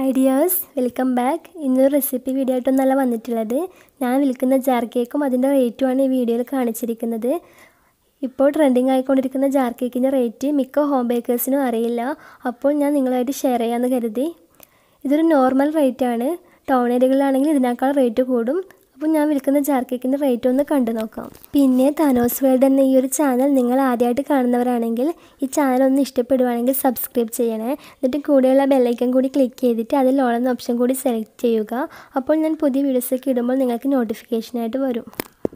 hi dears welcome back ഇന്നൊരു recipe video ആയിട്ടൊന്നല്ല വന്നിട്ടുള്ളത് ഞാൻ വിൽക്കുന്ന ജാർ കേക്കും അതിൻ്റെ റേറ്റുമാണ് ഈ വീഡിയോയിൽ കാണിച്ചിരിക്കുന്നത് ഇപ്പോൾ ട്രെൻഡിങ് ആയിക്കൊണ്ടിരിക്കുന്ന ജാർ കേക്കിൻ്റെ റേറ്റ് മിക്ക ഹോം ബേക്കേഴ്സിനും അറിയില്ല അപ്പോൾ ഞാൻ നിങ്ങളായിട്ട് ഷെയർ ചെയ്യാമെന്ന് കരുതി ഇതൊരു നോർമൽ റേറ്റാണ് ടൗൺ ഏരിയകളിലാണെങ്കിൽ ഇതിനേക്കാൾ റേറ്റ് കൂടും അപ്പോൾ ഞാൻ വിൽക്കുന്ന ജാർ കേക്കിൻ്റെ റേറ്റ് ഒന്ന് കണ്ടു നോക്കാം പിന്നെ താനോസ് വേൾഡ് എന്ന ഈ ഒരു ചാനൽ നിങ്ങൾ ആദ്യമായിട്ട് കാണുന്നവരാണെങ്കിൽ ഈ ചാനൽ ഒന്ന് ഇഷ്ടപ്പെടുവാണെങ്കിൽ സബ്സ്ക്രൈബ് ചെയ്യണേ എന്നിട്ട് കൂടെയുള്ള ബെല്ലൈക്കൺ കൂടി ക്ലിക്ക് ചെയ്തിട്ട് അതിൽ ഓളെന്ന ഓപ്ഷൻ കൂടി സെലക്ട് ചെയ്യുക അപ്പോൾ ഞാൻ പുതിയ വീഡിയോസൊക്കെ ഇടുമ്പോൾ നിങ്ങൾക്ക് നോട്ടിഫിക്കേഷനായിട്ട് വരും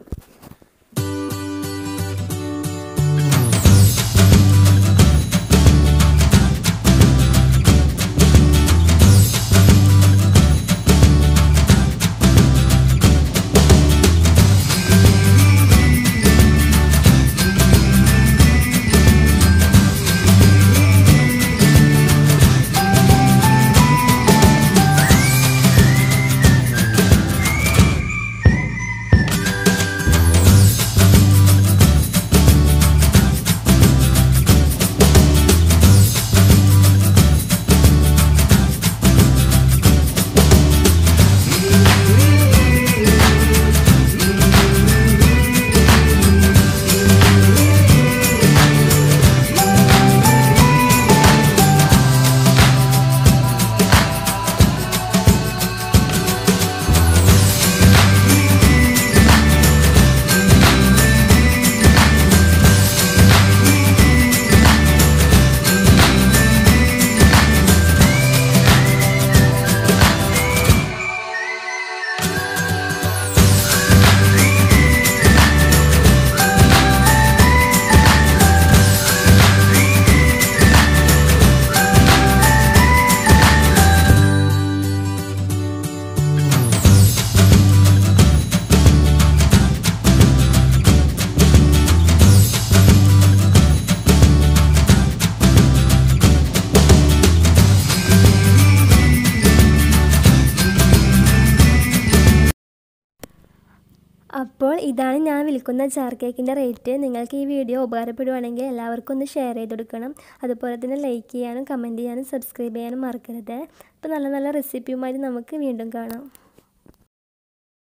അപ്പോൾ ഇതാണ് ഞാൻ വിൽക്കുന്ന ജാർ കേക്കിൻ്റെ റേറ്റ് നിങ്ങൾക്ക് ഈ വീഡിയോ ഉപകാരപ്പെടുവാണെങ്കിൽ എല്ലാവർക്കും ഒന്ന് ഷെയർ ചെയ്ത് കൊടുക്കണം അതുപോലെ തന്നെ ലൈക്ക് ചെയ്യാനും കമൻറ്റ് ചെയ്യാനും സബ്സ്ക്രൈബ് ചെയ്യാനും മറക്കരുത് അപ്പോൾ നല്ല നല്ല റെസിപ്പിയുമായി നമുക്ക് വീണ്ടും കാണാം